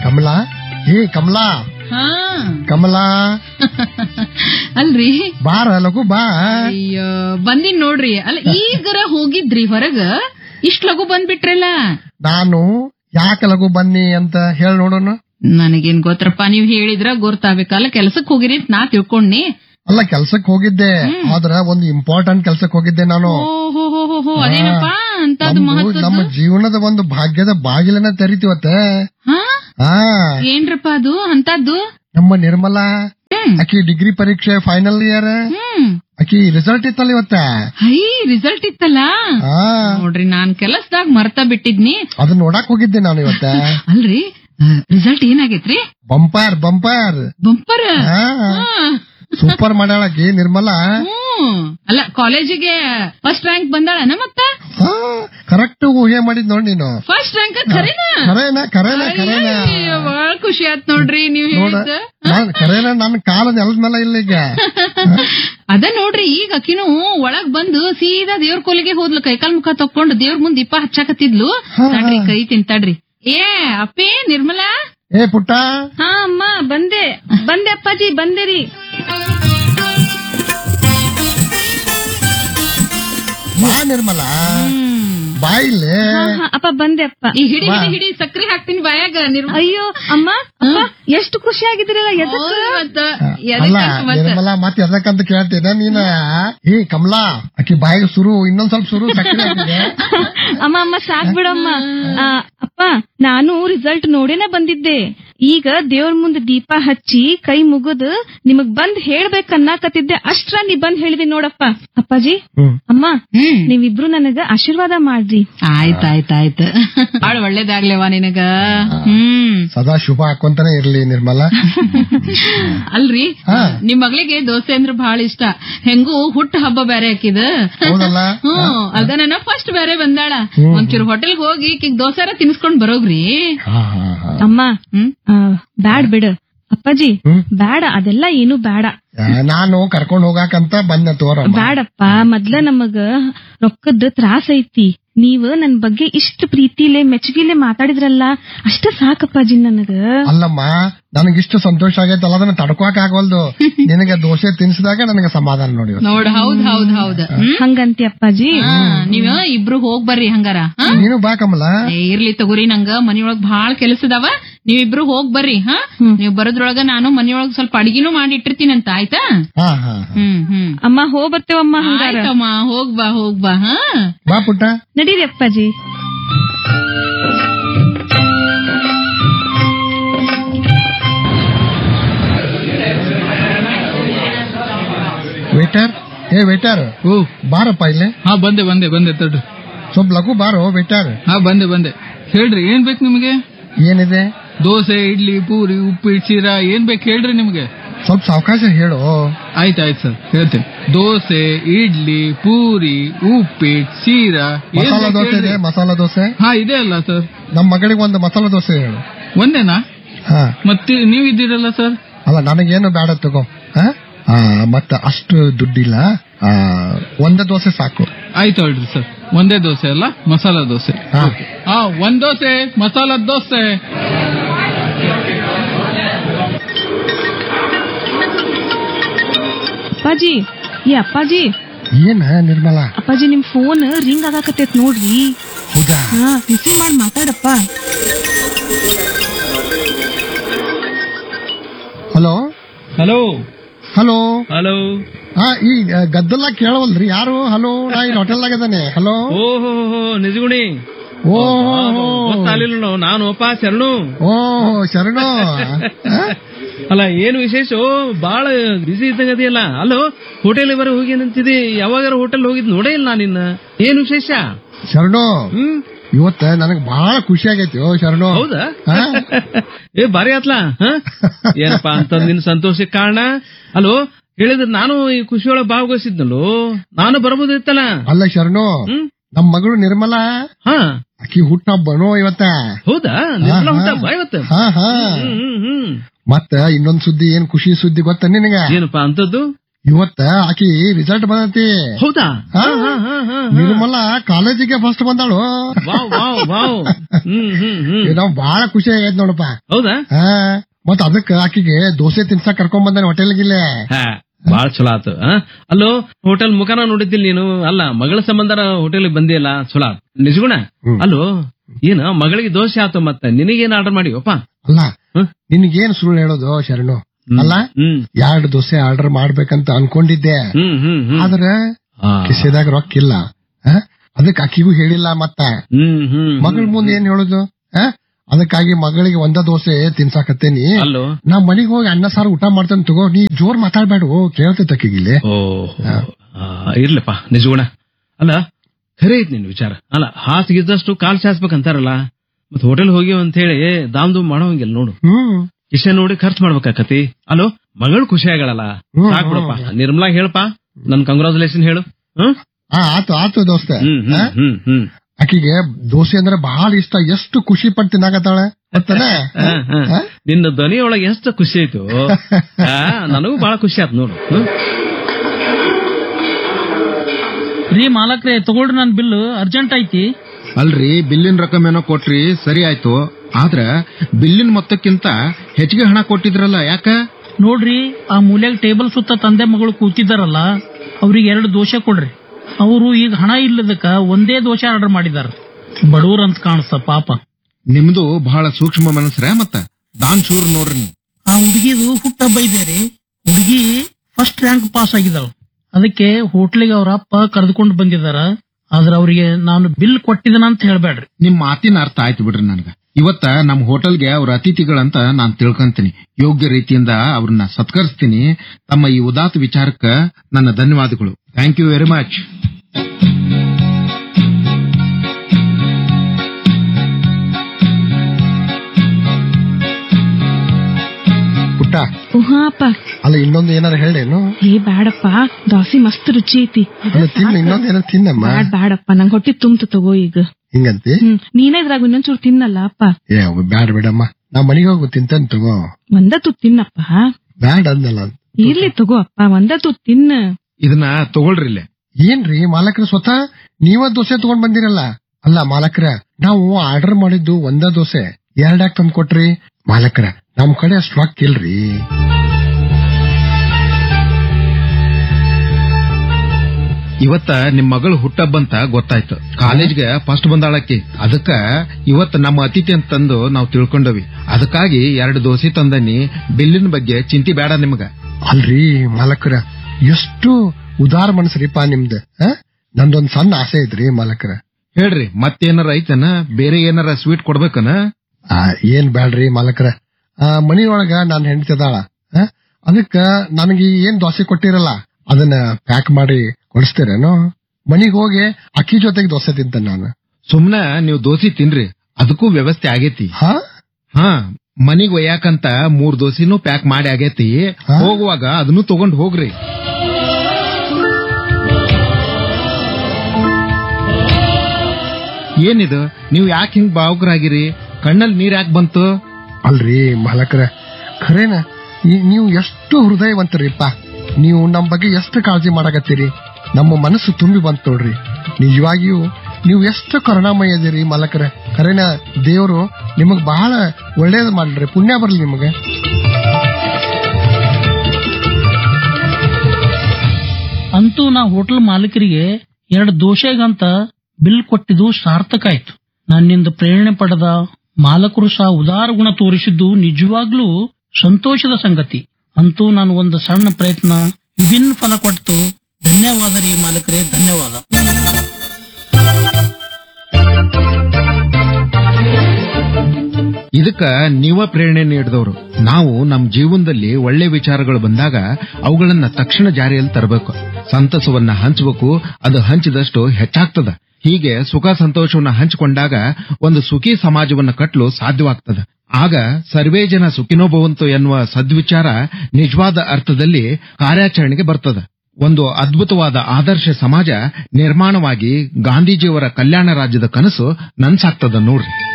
ಕಮಲಾ ಏ ಕಮಲಾ ಹಾ ಕಮಲಾ ಅಲ್ರಿ ಬಾರ ಲಘು ಬಾ ಅಯ್ಯೋ ಬಂದಿನ್ ನೋಡ್ರಿ ಅಲ್ಲ ಈಗರ ಹೋಗಿದ್ರಿ ಹೊರಗ ಇಷ್ಟ್ ಲಘು ಬಂದ್ಬಿಟ್ರಲ್ಲ ನಾನು ಯಾಕೆ ಲಘು ಬನ್ನಿ ಅಂತ ಹೇಳಿ ನೋಡೋಣ ನನಗೇನ್ ಗೊತ್ತರಪ್ಪ ನೀವ್ ಹೇಳಿದ್ರ ಗೊತ್ತಾಗ್ಬೇಕಲ್ಲ ಕೆಲ್ಸಕ್ ಹೋಗಿರಿ ಅಂತ ನಾ ತಿಳ್ಕೊಂಡ್ನಿ ಅಲ್ಲ ಕೆಲ್ಸಕ್ ಹೋಗಿದ್ದೆ ಆದ್ರ ಒಂದು ಇಂಪಾರ್ಟೆಂಟ್ ಕೆಲ್ಸಕ್ ಹೋಗಿದ್ದೆ ನಾನು ಓಹೋ ಹೋ ಹೋ ಹೋ ಅದೇನಪ್ಪ ಅಂತದ್ ನಮ್ದು ಮಹತ್ವದ್ದು ನಮ್ಮ ಜೀವನದ ಒಂದು ಭಾಗ್ಯದ ಬಾಗಿಲನ್ನ ತೆರಿತೀವತ್ತ ಹಾ ಹಾ ಏನ್ರಪ್ಪ ಅದು ಅಂತದ್ದು ನಮ್ಮ ನಿರ್ಮಲಾ ಹ್ಮ್ ಆಕಿ ಡಿಗ್ರಿ ಪರೀಕ್ಷೆ ಫೈನಲ್ ಇಯರ್ ಹ್ಮ್ ಆಕಿ ರಿಸಲ್ಟ್ ಇತ್ತಲ್ಲ ಇವತ್ತ ಹೈ ರಿಸಲ್ಟ್ ಇತ್ತಲ್ಲ ಹಾ ನೋಡ್ರಿ ನಾನ್ ಕೆಲಸದಾಗ ಮರ್ತ ಬಿಟ್ಟಿದ್ನಿ ಅದನ್ನ ನೋಡಕ್ ಹೋಗಿದ್ದೆ ನಾನು ಇವತ್ತ ಅಲ್ರಿ ರಿಸಲ್ಟ್ ಏನಾಗೈತ್ರಿ ಬಂಪರ್ ಬಂಪರ್ ಬಂಪರ್ ಹಾ ಸೂಪರ್ ಮಾಡ್ಯಾಳಕಿ ನಿರ್ಮಲಾ ಹ್ಮ್ ಅಲ್ಲ ಕಾಲೇಜಿಗೆ ಫಸ್ಟ್ ರ್ಯಾಂಕ್ ಬಂದಾಳನ ಮತ್ತ ಹಾ ಕರೆಕ್ಟ್ ಊಹೆ ಮಾಡಿದ್ ನೋಡ್ ನೀನು ಫಸ್ಟ್ ರ್ಯಾಂಕ್ ಖರೇನಾ ಕರೇನ ಕರೇನ ಕರೇನ ಅಯ್ಯಯ್ಯೋ, ಬಾಳ ಖುಷಿ ಆತ್ ನೋಡ್ರಿ ನೀವ್ ನೋಡ ಹೇಳಿದ್ದ ನಾನ್ ಕರೇನ ನನ್ ಕಾಲ ನೆಲದ ಮೇಲೆ ಇಲ್ಲ ಈಗ ಅದ ನೋಡ್ರಿ ಈಗ ಅಕಿನು ಒಳಗ್ ಬಂದು ಸೀದಾ ದೇವ್ರ ಕೋಲಿಗೆ ಹೋದ್ಲು ಕೈಕಾಲ್ ಮುಖ ತಕ್ಕೊಂಡು ದೇವ್ರ ಮುಂದ್ ದೀಪ ಹಚ್ಚಾಕತ್ತಿದ್ಲು ತಡ್ರಿ ಕೈ ತಿಂತಾಡ್ರಿ ಏ ಅಪ್ಪಿ ನಿರ್ಮಲಾ ಏ ಪುಟ್ಟ ಹಾ ಅಮ್ಮ ಬಂದೆ ಬಂದೆ ಅಪ್ಪಾಜಿ ಬಂದೆ ರೀ ಬಾ ನಿರ್ಮಲಾ ಬಾ ಇಲ್ಲಿ ಅಪ್ಪ ಬಂದೆ ಅಪ್ಪ ಈ ಹಿಡಿ ಹಿಡಿ ಹಿಡಿ ಸಕ್ರಿ ಹಾಕ್ತೀನಿ ಬಾಯಾಗ ನಿರ್ಮಲಾ ಅಯ್ಯೋ ಅಮ್ಮ ಅಪ್ಪ ಎಷ್ಟು ಖುಷಿ ಆಗಿದ್ರಲ್ಲ ಎದಕ್ ಹೌದು ಮತ್ತ ಅಲ್ಲ ಎದಕ್ಕಂತ ಮತ್ತ ನಿರ್ಮಲಾ ಮತ್ ಎದಕ್ಕಂತ ಕೇಳ್ತೇನೆ ನೀನ ಏ ಕಮಲಾ ಆಕಿ ಬಾಯಿಗೆ ಸುರು ಇನ್ನೊಂದ್ ಸ್ವಲ್ಪ ಸುರು ಸಕ್ಕರೆ ಹಾಕಿದೆ. ಅಮ್ಮ ಅಮ್ಮ ಸಾಕ್ ಬಿಡಮ್ಮ ಆ, ಅಪ್ಪ ನಾನು ರಿಸಲ್ಟ್ ನೋಡೇನ ಬಂದಿದ್ದೆ ಈಗ ದೇವ್ರ ಮುಂದೆ ದೀಪ ಹಚ್ಚಿ ಕೈ ಮುಗಿದು ನಿಮಗ್ ಬಂದ್ ಹೇಳ್ಬೇಕನ್ನಾಕತ್ತಿದ್ದೆ ಅಷ್ಟ್ರ ನೀ ಬಂದ್ ಹೇಳಿದಿ ನೋಡಪ್ಪ ಅಪ್ಪಾಜಿ ಹ್ಮ್ ಅಮ್ಮ ಹ್ಮ್ ನೀವಿಬ್ರು ನನಗ ಆಶೀರ್ವಾದ ಮಾಡ್ರಿ ಆಯ್ತಾಯ್ತಾಯ್ತು ಬಾಳ ಒಳ್ಳೇದಾಗ್ಲೇವಾ ನಿನಗ ಹ್ಮ್ ಸದಾ ಶುಭ ಹಾಕೊಂತಾನೆ ಇರ್ಲಿ ನಿರ್ಮಲಾ ಅಲ್ರಿ ಹಾ. ನಿಮ್ ಮಗಳಿಗೆ ದೋಸೆ ಅಂದ್ರೆ ಬಹಳ ಇಷ್ಟ ಹೆಂಗೂ ಹುಟ್ಟ ಹಬ್ಬ ಬೇರೆ ಹಾಕಿದ ಹೌದಲ್ಲ ಹ್ಮ್ ಅದನ್ನ ಫಸ್ಟ್ ಬೇರೆ ಬಂದಾಳ ಒಂಚೂರು ಹೋಟೆಲ್ಗೆ ಹೋಗಿ ಈಕಿಗ್ ದೋಸೆರ ತಿನ್ಸ್ಕೊಂಡ್ ಬರೋಗ್ರಿ ಹಾ ಹಾ ಹಾ ಅಮ್ಮ ಹ್ಮ್ ಆ, ಬ್ಯಾಡ್ ಬಿಡು ಅಪ್ಪಾಜಿ ಹ್ಮ್. ಬ್ಯಾಡ ಅದೆಲ್ಲ ಏನು ಬ್ಯಾಡ ಆ, ನಾನು ಕರ್ಕೊಂಡ್ ಹೋಗಾಕಂತ ಬಂದೆ ತೋರ ಬ್ಯಾಡಪ್ಪ ಮೊದ್ಲ ನಮಗ ರೊಕ್ಕದ ತ್ರಾಸ ಐತಿ ನೀವ್ ನನ್ ಬಗ್ಗೆ ಇಷ್ಟ ಪ್ರೀತಿಲೆ ಮೆಚ್ಚುಗಿಲೆ ಮಾತಾಡಿದ್ರಲ್ಲ ಅಷ್ಟ ಸಾಕಪ್ಪಾಜಿ ನನಗ ಅಲ್ಲಮ್ಮ ನನಗಿಷ್ಟು ಸಂತೋಷ ಆಗೈತಲ್ಲ ಅದನ್ನ ತಡ್ಕೋಕ್ ಆಗವಲ್ದು ನಿನಗೆ ದೋಸೆ ತಿನ್ಸಿದಾಗ ನನಗೆ ಸಮಾಧಾನ ನೋಡಿ ಇವತ್ತು. ನೋಡ್ ಹೌದ್ ಹೌದ್ ಹೌದ್ ಹ್ಮ್ ಹಂಗಂತಿ ಅಪ್ಪಾಜಿ ಹಾ, ನೀವ್ ಇಬ್ರು ಹೋಗ್ ಬರ್ರಿ ಹಂಗಾರ ಹಾ? ನೀನು ಬಾ ಕಮಲ ಏ, ಇರ್ಲಿ ತಗೋರಿ ನಂಗ ಮನಿಯೊಳಗ್ ಭಾಳ ಕೆಲಸದವ ನೀವಿಬ್ರು ಹೋಗ್ ಬರ್ರಿ ಹಾ ನೀವ್ ಬರೋದ್ರೊಳಗ ನಾನು ಮನಿಯೊಳಗ್ ಸ್ವಲ್ಪ ಅಡಿಗೆನೂ ಮಾಡಿ ಇಟ್ಟಿರ್ತೀನಂತ ಆಯ್ತಾ ಹಾ ಹಾ ಹಾ. ಹ್ಮ್ ಹ್ಮ್ ಅಮ್ಮ ಹೋಗ್ ಬರ್ತೇವಮ್ಮ ಹಂಗಾರ ಆಯ್ತಮ್ಮ ಹೋಗ್ ಬಾ ಹೋಗ್ ಬಾ ಹಾ ಬಾ ಪುಟ್ಟ ನಡೀರಿ ಅಪ್ಪಾಜಿ ವೇಟರ್ ಏ ವೇಟರ್ ಓ ಬಾರಪ್ಪ ಇಲ್ಲಿ ಹಾ ಬಂದೆ ಬಂದೆ ಬಂದೆ ತಡ್ರಿ ಸ್ವಲ್ಪ ಲಘು ಬಾರೋ ವೇಟರ್ ಹಾ ಬಂದೆ ಬಂದೆ ಹೇಳ್ರಿ ಏನ್ ಬೇಕು ನಿಮಗೆ ಏನಿದೆ ದೋಸೆ ಇಡ್ಲಿ ಪೂರಿ ಉಪ್ಪಿಟ್ಟು ಶೀರಾ ಏನ್ ಬೇಕು ಹೇಳ್ರಿ ನಿಮ್ಗೆ ಸ್ವಲ್ಪ ಸಾವಕಾಶ ಹೇಳು ಆಯ್ತು ಆಯ್ತು ಸರ್ ಹೇಳ್ತೇನೆ ದೋಸೆ ಇಡ್ಲಿ ಪೂರಿ ಉಪ್ಪಿಟ್ಟು ಶೀರಾ ಏನ್ ಮಸಾಲ ಬೇಕು ದೋಸೆ ಇದೆ ಹೇಳ್ರಿ? ಮಸಾಲ ದೋಸೆ ಹಾ ಇದೆ ಅಲ್ಲ ಸರ್ ನಮ್ಮ ಮಗಳಿಗೆ ಒಂದು ಮಸಾಲ ದೋಸೆ ಹೇಳು ಒಂದೇನಾ ಹಾ ಮತ್ತೆ ನೀವ್ ಇದ್ದೀರಲ್ಲ ಸರ್ ಅಲ್ಲ ನನಗೇನು ಬೇಡ ತಗೋ ಹಾ ಆ, ಮತ್ತ ಅಷ್ಟು ದುಡ್ಡಿಲ್ಲ ಆ, ಒಂದೇ ದೋಸೆ ಸಾಕು ಆಯ್ತು ಹೇಳ್ರಿ ಸರ್ ಒಂದೇ ದೋಸೆ ಅಲ್ಲ ಮಸಾಲ ದೋಸೆ ಹಾ ಹಾ ಒಂದ್ ದೋಸೆ ಮಸಾಲ ದೋಸೆ ಅಪ್ಪಾಜಿ ಈ ಅಪ್ಪಾಜಿ ಏನ ನಿರ್ಮಲಾ ಅಪ್ಪಾಜಿ ನಿಮ್ ಫೋನ್ ರಿಂಗ್ ಆಗಾಕತ್ತೈತ್ ನೋಡ್ರಿ ಹೌದಾ ಹಾ ರಿಸೀವ್ ಮಾಡಿ ಮಾತಾಡಪ್ಪ ಹಲೋ ಹಲೋ ಹಲೋ ಹಲೋ ಹಾ ಈ ಆ, ಗದ್ದಲ ಕೇಳವಲ್ರಿ ಯಾರು ಹಲೋ ನಾ ಇಲ್ಲಿ ಹೋಟೆಲ್ದಾಗ ಇದ್ದಾನೆ ಹಲೋ ಓಹೋ ನಿಜಗುಣಿ ಓ ಗೊತ್ತಾಗಲಿಲ್ಲ ನಾವು ನಾನು ಅಪ್ಪ ಶರಣು ಓ ಶರಣು ಆ? ಅಲ್ಲ ಏನು ವಿಶೇಷ ಬಾಳ ಬಿಸಿ ಇದ್ದಂಗ ಅದೆಯಲ್ಲ ಅಲ್ಲೋ ಹೋಟೆಲ್ ಬರ ಹೋಗಿ ನಿಂತಿದಿ ಯಾವಾಗಾರ ಹೋಟೆಲ್ ಹೋಗಿದ್ ನೋಡೇ ಇಲ್ಲ ನಾನು ನಿನ್ನ ಏನ್ ವಿಶೇಷ ಶರಣು ಹ್ಮ್ ಇವತ್ತ ನನಗ್ ಬಹಳ ಖುಷಿ ಆಗೈತಿ ಓ ಶರಣು ಹೌದಾ ಹಾ? ಏ ಬಾರಿ ಆತ್ಲ ಹ? ಏನಪ್ಪಾ ಅಂತ ನಿನ್ ಸಂತೋಷಕ್ಕೆ ಕಾರಣ ಅಲ್ಲೋ ಹೇಳಿದ್ರೆ ನಾನು ಈ ಖುಷಿಯೊಳಗೆ ಭಾಗವಹಿಸಿದ್ನಲ್ಲೋ ನಾನು ಬರ್ಬೋದಿತ್ತಲ್ಲ ಅಲ್ಲ ಶರಣು ಹ್ಮ್ ನಮ್ ಮಗಳು ನಿರ್ಮಲಾ ಹಾ ಆಕಿ ಹುಟ್ಟ ಹಬ್ಬನೋ ಇವತ್ತ ಹೌದಾ ನಿರ್ಮಲ ಹುಟ್ಟ ಬಾ ಇವತ್ತು ಹಾ ಹಾ ಹ್ಮ್ ಹ್ಮ್ ಹ್ಮ್ ಮತ್ತ ಇನ್ನೊಂದ್ ಸುದ್ದಿ ಏನ್ ಖುಷಿ ಸುದ್ದಿ ಗೊತ್ತ ನಿನಗ ಏನಪ್ಪಾ ಅಂತದ್ದು ಇವತ್ತ ಆಕಿ ರಿಸಲ್ಟ್ ಬಂದತಿ ಹೌದಾ ಹಾ? ಹಾ, ಹಾ, ಹಾ, ಹಾ. ನಿರ್ಮಲಾ ಕಾಲೇಜಿಗೆ ಫಸ್ಟ್ ಬಂದಾಳು ವಾವ್ ವಾವ್ ವಾವ್ ಹ್ಮ್ ಹ್ಮ್ ಹ್ಮ್ ನಾವ್ ಬಹಳ ಖುಷಿ ಆಗೈತ್ ನೋಡಪ್ಪ ಹೌದಾ ಹಾ ಮತ್ ಅದಕ್ಕ ಆಕಿಗೆ ದೋಸೆ ತಿನ್ಸಕ್ ಕರ್ಕೊಂಡ್ ಬಂದಾನೆ ಹೋಟೆಲ್ಗಿಲ್ಲೇ ಹಾ ಬಾಳ ಚಲೋ ಆತು ಆ? ಅಲ್ಲೋ ಹೋಟೆಲ್ ಮುಖಾನ ನೋಡಿದ್ದಿಲ್ಲ ನೀನು ಅಲ್ಲ ಮಗಳ ಸಂಬಂಧ ಹೋಟೆಲ್ ಬಂದಿಲ್ಲ ಚಲೋ ಆತು ನಿಜಗುಣ ಹ್ಮ್. ಅಲ್ಲೋ ಏನ ಮಗಳಿಗೆ ದೋಸೆ ಆತು ಮತ್ತೆ ನಿನಗೇನ್ ಆರ್ಡರ್ ಮಾಡಿವಪ್ಪ ಅಲ್ಲ ಹ್ಮ್? ನಿನ್ಗೇನ್ ಸುಳ್ಳು ಹೇಳೋದು ಶರಣು ಹ್ಮ್. ಅಲ್ಲ ಹ್ಮ್ ಎರಡು ದೋಸೆ ಆರ್ಡರ್ ಮಾಡ್ಬೇಕಂತ ಅನ್ಕೊಂಡಿದ್ದೆ ಹ್ಮ್ ಹ್ಮ್ ಹ್ಮ್ ಆದ್ರ ಆ. ಕಿಸೆದಾಗ ರೊಕ್ಕ ಇಲ್ಲ ಆ? ಅದಕ್ ಆಕಿಗೂ ಹೇಳಿಲ್ಲ ಮತ್ತ ಹ್ಮ್ ಹ್ಮ್ ಮಗಳ ಮುಂದೆ ಏನ್ ಹೇಳುದು ಆ? ಅದಕ್ಕಾಗಿ ಮಗಳಿಗೆ ಒಂದ ದೋಸೆ ತಿನ್ಸಾಕತ್ತೇನಿ ಅಲ್ಲೋ ನಾ ಮನಿಗ್ ಹೋಗಿ ಅನ್ನ ಸಾರು ಊಟ ಮಾಡ್ತೇನೆ ತಗೋ ನೀ ಜೋರ್ ಮಾತಾಡ್ಬೇಡ ಕೇಳ್ತೈತೆ ಆಕಿಗಿಲ್ಲಿ ಓ ಇರ್ಲಪ್ಪ ನಿಜಗುಣ ಅಲ್ಲ ಖರೆ ಐತ್ ನಿನ್ ವಿಚಾರ ಅಲ್ಲ ಹಾಸಿಗಿದ್ದಷ್ಟು ಕಾಲ್ ಚಾಚ್ಬೇಕಂತಾರಲ್ಲ ಮತ್ ಹೋಟೆಲ್ ಹೋಗಿ ಅಂತ ಹೇಳಿ ದಾಮ್ ದುಮ್ ಮಾಡೋಂಗಿಲ್ಲ ನೋಡು ಹ್ಮ್ ಕಿಶೆ ನೋಡಿ ಖರ್ಚು ಮಾಡ್ಬೇಕಾಕತಿ ಅಲೋ ಮಗಳು ಖುಷಿ ಆಗಲ್ಲ ಹ್ಮ್, ಸಾಕ್ ಬಿಡಪ್ಪ ಹ್ಮ್. ನಿರ್ಮಲಾ ಹೇಳಪ್ಪ ನನ್ ಕಂಗ್ರಾಚುಲೇಷನ್ ಹೇಳು ಹ್ಮ್ ಆ, ಆತು ಆತು ದೋಸ್ತ ಹ್ಮ್ ಆ? ಹ್ಮ್ ಹ್ಮ್ ಹ್ಮ್ ಆಕಿಗೆ ದೋಸೆ ಅಂದ್ರೆ ಬಹಳ ಇಷ್ಟ ಎಷ್ಟು ಖುಷಿ ಪಟ್ಟು ತಿನ್ನಾಕತ್ತಾಳೆ ಗೊತ್ತೇನ? ಹ, ಹ. ಆ? ನಿನ್ನ ಧ್ವನಿ ಒಳಗೆ ಎಷ್ಟು ಖುಷಿ ಆಯ್ತು ಆ, ನನಗೂ ಬಹಳ ಖುಷಿ ಆಯ್ತು ನೋಡು ಹ್ಮ್? ರೀ ಮಾಲಕ್ರೆ ತಗೊಳ್ರಿ ನನ್ ಬಿಲ್ ಅರ್ಜೆಂಟ್ ಐತಿ ಅಲ್ರಿ ಬಿಲ್ಲಿನ ರಕಮ್ ಏನೋ ಕೊಟ್ರಿ ಸರಿ ಆಯ್ತು ಆದ್ರ ಬಿಲ್ಲಿನ ಮೊತ್ತಕ್ಕಿಂತ ಹೆಚ್ಚಿಗೆ ಹಣ ಕೊಟ್ಟಿದ್ರಲ್ಲ ಯಾಕ ನೋಡ್ರಿ ಆ ಮೂಲ್ಯಾಗ ಟೇಬಲ್ ಸುತ್ತ ತಂದೆ ಮಗಳು ಕೂತಿದಾರಲ್ಲ ಅವ್ರಿಗೆ ಎರಡು ದೋಸೆ ಕೊಡ್ರಿ ಅವರು ಈಗ ಹಣ ಇಲ್ಲದಕ್ಕ ಒಂದೇ ದೋಸೆ ಆರ್ಡರ್ ಮಾಡಿದಾರ ಬಡವ್ರ ಅಂತ ಕಾಣಿಸ್ತ ಪಾಪ ನಿಮ್ದು ಬಹಳ ಸೂಕ್ಷ್ಮ ಮನಸ್ಸ್ರ ಮತ್ತ ದಾನ್ ಶೂರ್ ನೋಡ್ರಿ ನೀವು ಆ ಹುಡುಗಿದು ಹುಟ್ಟಹಬ್ಬ ಇದೆ ರೀ ಹುಡುಗಿ ಫಸ್ಟ್ ರ್ಯಾಂಕ್ ಪಾಸ್ ಆಗಿದಾಳ ಅದಕ್ಕೆ ಹೋಟ್ಲಿಗೆ ಅವ್ರ ಅಪ್ಪ ಕರೆದುಕೊಂಡು ಬಂದಿದಾರ ಆದ್ರ ಅವ್ರಿಗೆ ನಾನು ಬಿಲ್ ಕೊಟ್ಟಿದ್ದನ ಅಂತ ಹೇಳ್ಬೇಡ್ರಿ ನಿಮ್ ಮಾತಿನ ಅರ್ಥ ಆಯ್ತು ಬಿಡ್ರಿ ನನ್ಗ ಇವತ್ತ ನಮ್ ಹೋಟೆಲ್ಗೆ ಅವ್ರ ಅತಿಥಿಗಳಂತ ನಾನ್ ತಿಳ್ಕೊಂತೀನಿ ಯೋಗ್ಯ ರೀತಿಯಿಂದ ಅವ್ರನ್ನ ಸತ್ಕರಿಸ್ತೀನಿ ತಮ್ಮ ಈ ಉದಾತ್ತ ವಿಚಾರಕ್ಕ ನನ್ನ ಧನ್ಯವಾದಗಳು ಥ್ಯಾಂಕ್ ಯು ವೆರಿ ಮಚ್ ಪುಟ್ಟ ಉಹಾ ಅಪ್ಪ ಅಲ್ಲ ಇನ್ನೊಂದು ಏನಾರ ಹೇಳೇನು ಏ ಬ್ಯಾಡಪ್ಪ ದೋಸೆ ಮಸ್ತ್ ರುಚಿ ಐತಿ ಅಲ್ಲ ತಿನ್ನ ಇನ್ನೊಂದು ಏನಾರ ತಿನ್ನಮ್ಮ ಬ್ಯಾಡ್ ಬ್ಯಾಡಪ್ಪ ನಂಗ್ ಹೊಟ್ಟಿ ತುಂಬ್ತು ತಗೋ ಈಗ ಹಿಂಗಂತಿ ಹ್ಮ್ ನೀನೇ ಇದ್ರಾಗ ಇನ್ನೊಂಚೂರು ತಿನ್ನಲ್ಲ ಅಪ್ಪ ಏ ಅವ್ ಬ್ಯಾಡ ಬಿಡಮ್ಮ ನಾ ಮನಿಗೆ ಹೋಗು ತಿಂತೇನೆ ತಗೋ ಒಂದ ತುತ್ ತಿನ್ನಪ್ಪ ಬ್ಯಾಡ ಅಂದಲ್ಲ ಇರ್ಲಿ ತಗೋ ಅಪ್ಪ ಒಂದ ತುತ್ ತಿನ್ನ ಇದನ್ನ ತಗೊಳ್ರಿ ಇಲ್ಲೇ ಏನ್ರಿ ಮಾಲಕ್ರ ಸ್ವತಃ ನೀವ ದೋಸೆ ತಗೊಂಡ್ ಬಂದಿರಲ್ಲ ಅಲ್ಲ ಮಾಲಕ್ರ ನಾವು ಆರ್ಡರ್ ಮಾಡಿದ್ದು ಒಂದ ದೋಸೆ ಎರಡ್ಯಾಕ್ ತಂದ್ ಕೊಟ್ರಿ ಮಾಲಕ್ರ ನಮ್ ಕಡೆ ಅಷ್ಟ್ ರೊಕ್ಕ ಇಲ್ರಿ ಇವತ್ತ ನಿಮ್ ಮಗಳು ಹುಟ್ಟಬ್ಬಂತ ಗೊತ್ತಾಯ್ತು ಕಾಲೇಜ್ಗೆ ಫಸ್ಟ್ ಬಂದಾಳಕ್ಕಿ ಅದಕ್ಕ ಇವತ್ ನಮ್ಮ ಅತಿಥಿ ಅಂತಂದು ನಾವು ತಿಳ್ಕೊಂಡವಿ ಅದಕ್ಕಾಗಿ ಎರಡು ದೋಸೆ ತಂದನಿ ಬಿಲ್ಲಿನ ಬಗ್ಗೆ ಚಿಂತಿ ಬೇಡ ನಿಮ್ಗ ಅಲ್ರಿ ಮಾಲಕ್ರ ಎಷ್ಟು ಉದಾರ ಮನಸ್ರಿಪಾ ನಿಮ್ದು ಆ? ನಂದೊಂದ್ ಸಣ್ಣ ಆಸೆ ಐತ್ರಿ ಮಾಲಕ್ರ ಹೇಳ್ರಿ ಮತ್ತೇನಾರ ಐತನ ಬೇರೆ ಏನಾರ ಸ್ವೀಟ್ ಕೊಡ್ಬೇಕನ ಆ, ಏನ್ ಬ್ಯಾಡ್ರಿ ಮಾಲಕ್ರ ಆ, ಮನಿಯೊಳಗ ನಾನ್ ಹೆಂಡತಿದಾಳ ಅದಕ್ಕ ನನಗೆ ಏನ್ ದೋಸೆ ಕೊಟ್ಟಿರಲ್ಲ ಅದನ್ನ ಪ್ಯಾಕ್ ಮಾಡಿ ಕೊಡಿಸ್ತೀರೇನು ಮನಿಗ್ ಹೋಗಿ ಅಕ್ಕಿ ಜೊತೆಗೆ ದೋಸೆ ತಿಂತೇನೆ ನಾನು ಸುಮ್ನ ನೀವು ದೋಸೆ ತಿನ್ರಿ ಅದಕ್ಕೂ ವ್ಯವಸ್ಥೆ ಆಗೇತಿ ಹಾ ಹಾ ಮನಿಗ್ ಒಯ್ಯಾಕಂತ ಮೂರ್ ದೋಸಿನೂ ಪ್ಯಾಕ್ ಮಾಡಿ ಆಗೇತಿ ಹಾ? ಹೋಗುವಾಗ ಅದನ್ನು ತಗೊಂಡ್ ಹೋಗ್ರಿ ಏನಿದು ನೀವ್ ಯಾಕೆ ಹಿಂಗ್ ಭಾವುಕರಾಗಿರಿ ಕಣ್ಣಲ್ಲಿ ನೀರ್ ಯಾಕೆ ಬಂತು ಅಲ್ರಿ ಮಾಲಕ್ರ ಖರೇನ ಈ- ನೀವು ಎಷ್ಟು ಹೃದಯವಂತರಿಪ್ಪ ನೀವು ನಮ್ ಬಗ್ಗೆ ಎಷ್ಟು ಕಾಳಜಿ ಮಾಡಕತ್ತೀರಿ ನಮ್ಮ ಮನಸ್ಸು ತುಂಬಿ ಬಂತ್ ನೋಡ್ರಿ ನಿಜವಾಗಿಯೂ ನೀವು ಎಷ್ಟು ಕರುಣಾಮಯ ಇದೀರಿ ಮಾಲಕರ ಖರೇನ ದೇವರು ನಿಮಗ್ ಬಹಳ ಒಳ್ಳೇದ್ ಮಾಡ್ರಿ ಪುಣ್ಯ ಬರ್ಲಿ ನಿಮಗೆ ಅಂತೂ ನಾ ಹೋಟೆಲ್ ಮಾಲೀಕರಿಗೆ ಎರಡು ದೋಸೆಗಂತ ಬಿಲ್ ಕೊಟ್ಟಿದ್ದು ಸಾರ್ಥಕ ಆಯ್ತು ನನ್ನಿಂದ ಪ್ರೇರಣೆ ಪಡೆದ ಮಾಲಕರು ಸಹ ಉದಾರ ಗುಣ ತೋರಿಸಿದ್ದು ನಿಜವಾಗ್ಲೂ ಸಂತೋಷದ ಸಂಗತಿ ಅಂತೂ ನಾನು ಒಂದು ಸಣ್ಣ ಪ್ರಯತ್ನ ವಿಭಿನ್ನ ಫಲ ಕೊಟ್ಟು ಧನ್ಯವಾದ ರೀ ಮಾಲಕರೇ ಧನ್ಯವಾದ ಇದಕ್ಕ ನೀವ ಪ್ರೇರಣೆ ನೀಡಿದವರು ನಾವು ನಮ್ ಜೀವನದಲ್ಲಿ ಒಳ್ಳೆ ವಿಚಾರಗಳು ಬಂದಾಗ ಅವುಗಳನ್ನ ತಕ್ಷಣ ಜಾರಿಯಲ್ಲಿ ತರಬೇಕು ಸಂತಸವನ್ನ ಹಂಚಬೇಕು ಅದು ಹಂಚಿದಷ್ಟು ಹೆಚ್ಚಾಗ್ತದ ಹೀಗೆ ಸುಖ ಸಂತೋಷವನ್ನ ಹಂಚಿಕೊಂಡಾಗ ಒಂದು ಸುಖಿ ಸಮಾಜವನ್ನ ಕಟ್ಟಲು ಸಾಧ್ಯವಾಗ್ತದ ಆಗ ಸರ್ವೇ ಜನ ಸುಖಿನೋಭವಂತು ಎನ್ನುವ ಸದ್ವಿಚಾರ ನಿಜವಾದ ಅರ್ಥದಲ್ಲಿ ಕಾರ್ಯಾಚರಣೆಗೆ ಬರ್ತದ ಒಂದು ಅದ್ಭುತವಾದ ಆದರ್ಶ ಸಮಾಜ ನಿರ್ಮಾಣವಾಗಿ ಗಾಂಧೀಜಿಯವರ ಕಲ್ಯಾಣ ರಾಜ್ಯದ ಕನಸು ನನ್ಸಾಗ್ತದ ನೋಡ್ರಿ